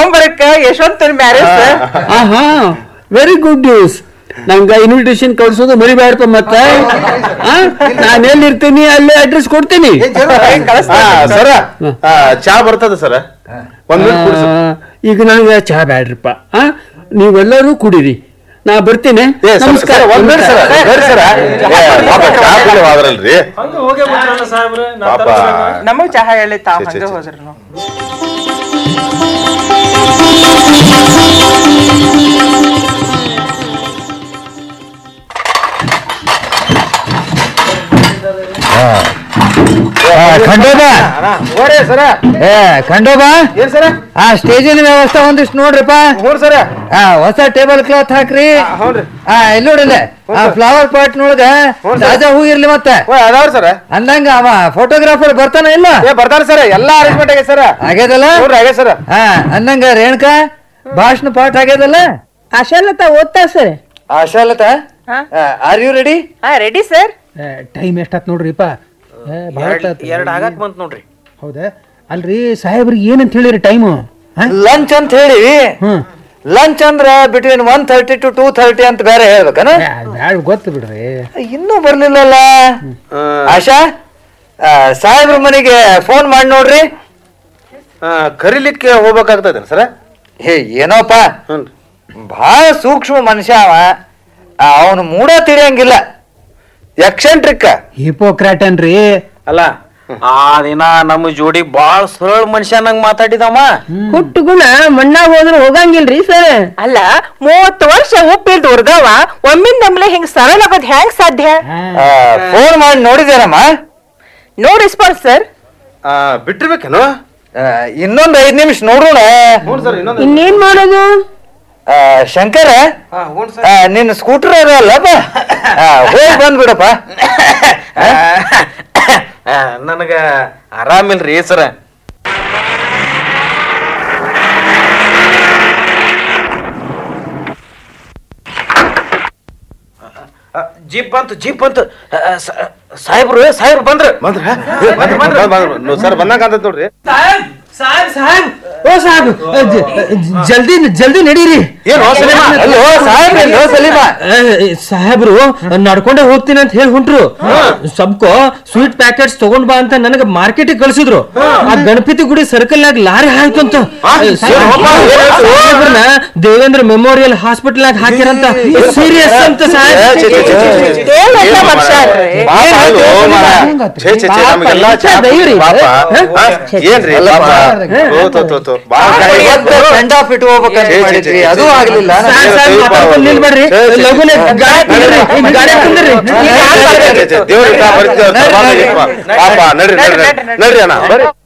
ನವಂಬರ್ಕ್ಕ Yashavanta marriage sir ಆಹಾ very good news ನಂಗೆ invitation ಕಳ್ಸೋದು ಮರಿಬೇಡಪ್ಪ ಮತ್ತೆ ನಾನು ಎಲ್ಲಿರ್ತೀನಿ ಅಲ್ಲೇ ಅಡ್ರೆಸ್ ಕೊಡ್ತೀನಿ ಹಾ ಸರ ಆ, ಚಾ ಬರ್ತದ ಸರ ಒಂದ್ ಮಿನಿಟ್ ಕೊಡಿ ಸರ್. ಆ, ಈಗ ನನಗೆ ಚಹಾ ಬ್ಯಾಡ್ರಿಪ್ಪ ಆ ನೀವೆಲ್ಲರೂ ಕುಡೀರಿ ನಾ ಬರ್ತೀನಿ ಏ ಸರ್, ನಮಸ್ಕಾರ ಸರ್, ಒಂದ್ ಮಿನಿಟ್ ಸರ ಬರ್ರಿ ಸರ ಏ, ಪಾಪ ಚಾ ಕುಡಿಯೋ ಆದ್ರಲ್ರಿ ಹಂಗ ಹೋಗೇ ಬಿಟ್ರಲ್ಲ ಸಾಹೇಬ್ರ ನಾ ಪಾಪ ತರ್ಸ್ಬೇಕು. ನಮಗ್ ಚಹಾ ಹೇಳಿ ತಾವ್ ಛೆ, ಛೆ, ಹಂಗ ಛೆ. ಹೋದ್ರಿ ನಾವು ಖಂಡೋಬ ಓರೇ ಸರ ಏ ಖಂಡೋಬ ಏನ್ ಸರ ಆ ಸ್ಟೇಜಿನ ವ್ಯವಸ್ಥೆ ಒಂದಿಷ್ಟು ನೋಡ್ರಿಪ್ಪ ಹ್ಞೂ ಸರ ಆ ಹೊಸ ಟೇಬಲ್ ಕ್ಲಾತ್ ಹಾಕ್ರಿ ಹ್ಞೂನ್ರಿ ಆ ಎಲ್ಲಿ ನೋಡಿಲ್ಲ ಆ ಫ್ಲವರ್ ಪಾಟ್ ನೊಳಗ ತಾಜಾ ಹೂ ಇರ್ಲಿ ಮತ್ತೆ ಓ ಅದಾವ್ರಿ ಸರ ಅಂದಂಗ ಅವ ಫೋಟೋಗ್ರಾಫರ್ ಬರ್ತಾನ ಇಲ್ಲ ಏ ಬರ್ತಾರ ಸರ ಎಲ್ಲಾ ಅರೇಂಜ್ಮೆಂಟ್ ಆಗೈತೆ ಸರ ಆಗ್ಯದಲ್ಲ ನೋಡ್ರಿ ಆಗೈತೆ ಸರ ಹಾ ಅಂದಂಗ ರೇಣುಕಾ ಭಾಷಣ ಪಾಠ ಆಗ್ಯದಲ್ಲ ಆಶಾಲತಾ ಓದ್ತಾ ಸರ್ ಆಶಾಲತಾ ಹಾ. ಆರ್ ಯು ರೆಡಿ ಹಾ ರೆಡಿ ಸರ್ ಟೈಮ್ ಎಷ್ಟಾತ್ ನೋಡ್ರಿಪ್ಪ ಏ, ಭಾಳ ಹೊತ್ತಾತ್. ಎರಡ್ ಆಗಾಕ್ ಬಂತ್ ನೋಡ್ರಿ ಹೌದಾ ಅಲ್ರಿ ಸಾಹೇಬ್ರಿಗೆ ಏನಂತ ಹೇಳಿರಿ ಟೈಮು ಲಂಚ್ ಅಂತ ಹೇಳಿ ಹ್ಮ್ ಲಂಚ್ ಅಂದ್ರ between one thirty to two thirty ಅಂತ ಬೇರೆ ಹೇಳ್ಬೇಕನ ಬ್ಯಾಡ ಗೊತ್ತು ಬಿಡ್ರಿ ಇನ್ನೂ ಬರ್ಲಿಲ್ಲಲ್ಲ ಆಶಾ ಆ, ಸಾಹೇಬ್ರ ಮನೆಗೆ ಫೋನ್ ಮಾಡಿ ನೋಡ್ರಿ ಆ, ಕರೀಲಿಕ್ಕೆ ಹೋಗ್ಬೇಕಾಗ್ತದೆ ಸರ ಹೇ ಏನೋಪ್ಪ ಹ್ಞೂ ಭಾಳ ಸೂಕ್ಷ್ಮ ಮನುಷ್ಯ ಅವ ಅವನು ಮೂಡ ತಿಳಿಯಂಗಿಲ್ಲ ಎಕ್ಸೆಂಟ್ರಿಕ್ ಹಿಪೋಕ್ರಾಟ್ ಅನ್ರಿ ಅಲ್ಲ ಆ ದಿನ ನಮ್ಮ ಜೋಡಿ ಬಾಳ್ ಸರಳ ಮನುಷ್ಯನಂಗ್ ಮಾತಾಡಿದಮ್ಮ ಹುಟ್ಟು ಗುಣ ಮಣ್ಣಾಗ ಹೋದ್ರ ಹೋಗಂಗಿಲ್ರಿ ಸರ್ ಅಲ್ಲ ಮೂವತ್ತು ವರ್ಷ ಉಪ್ಪಿಲ್ದ ಉರ್ದವ ಒಮ್ಮಿಂದ ನಮ್ಲೆ ಹಿಂಗ್ ಸರಳ ಆಗೋದ್ ಹೆಂಗ್ ಸಾಧ್ಯ ಫೋನ್ ಮಾಡಿ ನೋಡಿದೇನಮ್ಮ ನೋ ರೆಸ್ಪಾನ್ಸ್ ಸರ್ ಆ, ಬಿಟ್ಟಿರ್ಬೇಕೇನು ಆ, ಇನ್ನೊಂದ್ ಐದ್ ನಿಮಿಷ ನೋಡೋಣ ಹ್ಞೂ ಸರ್ ಇನ್ನೊಂದು ಇನ್ನೇನ್ ಮಾಡೋದು ಆ, ಶಂಕರ ಹಾ ಹ್ಞೂ ಸರ್ ಆ, ನಿನ್ನ ಸ್ಕೂಟರ್ ಅಲ್ಲಪ್ಪ ಹೋಗಿ ಬಂದ್ಬಿಡಪ್ಪ ನನಗ ಆರಾಮಿಲ್ರಿ ಸರ ಜೀಪ್ ಬಂತು ಜೀಪ್ ಬಂತು ಆ, ಆ, ಸ- ಸಾಹೇಬ್ರು ಸಾಹೇಬ್ರು ಬಂದ್ರ ಬಂದ್ರ ಬಂದ್ರ ಬಂದ್ರ ಬಂದ್ರ ಸರ್ ಬಂದಂಗ ಅಂತ ನೋಡ್ರಿ ಸಾಹೇಬ್ ಸಾಹೇಬ್ ಸಾಹೇಬ್ ಓ ಸಾಹೇಬ್ ಜ- ಜ- ಜಲ್ದಿ ಜಲ್ದಿ ನಡೀರಿ ಏನು ಸಲೀಮ ಅಲ್ಲೋ ಸಾಹೇಬ್ ಎಲ್ಲೋ ಸಲೀಮ ಏ, ಸಾಹೇಬ್ರು ನಡ್ಕೊಂಡೆ ಹೋಗ್ತೀನಿ ಅಂತ ಹೇಳಿ ಹೊಂಟ್ರು ಸಬ್ಕೋ ಸ್ವೀಟ್ ಪ್ಯಾಕೆಟ್ಸ್ ತಗೊಂಡ್ ಬಾ ಅಂತ ನನಗೆ ಮಾರ್ಕೆಟಿಗೆ ಕಳ್ಸಿದ್ರು ಆ ಗಣಪತಿ ಗುಡಿ ಸರ್ಕಲ್ ನಾಗ ಲಾರಿ ಹಾಯ್ತು ಅಂತ ಏ, ಸಾಹೇಬ್ರನ್ನ ದೇವೇಂದ್ರ ಮೆಮೋರಿಯಲ್ ಹಾಸ್ಪಿಟಲ್ ನಾಗ ಹಾಕಿರಂತ ಸೀರಿಯಸ್ ಅಂತ ಸಾಹೇಬ್ ಛೆ, ಛೆ, ಛೆ, ಛೆ, ಛೆ. ಏನ್ ಅಂತ ಮನುಷ್ಯ ಅಲ್ರಿ? ಪಾಪ ಅದು ಮಾರ. ಛೇ, ಛೇ, ಛೇ, ನಮಗೆಲ್ಲ ಚಾ ದೈವ್ರಿ ಇದು. ಪಾಪ ಹಾ? ಏನ್ರಿ ಪಾಪ ತೋ, ತೋ, ತೋ, ತೋ. ಬಾಳ ಕೈ ಇವತ್ತು ಸೆಂಡ್ ಆಫ್ ಇಟ್ಕೋಬೇಕಂತ ಛೇ, ಛೇ, ಮಾಡಿದ್ವಿ ಛೇ, ಅದು ಛೇ. ಆಗ್ಲಿಲ್ಲ ಸಾಹೇಬ್, ಸಾಹೇಬ್, ಮಾತಾಡ್ಕೊಂಡ್ ನಿಲ್ಬೇಡ್ರಿ ಛೇ, ಛೇ, ಛೇ. ಲಘುನೆ ಗಾಡಿ ಕುಂದ್ರಿ ಗಾಡಿ ಕುಂದ್ರಿ ಛೇ, ಛೇ, ಛೇ, ದೇವ್ರ ಇಟ್ಟ ಬರ್ತೀವಿ. ಪಾಪ ನಡ್ರಿ ನಡ್ರಿ ನಡ್ರಿ ಅಣ್ಣ ಬರ್ರಿ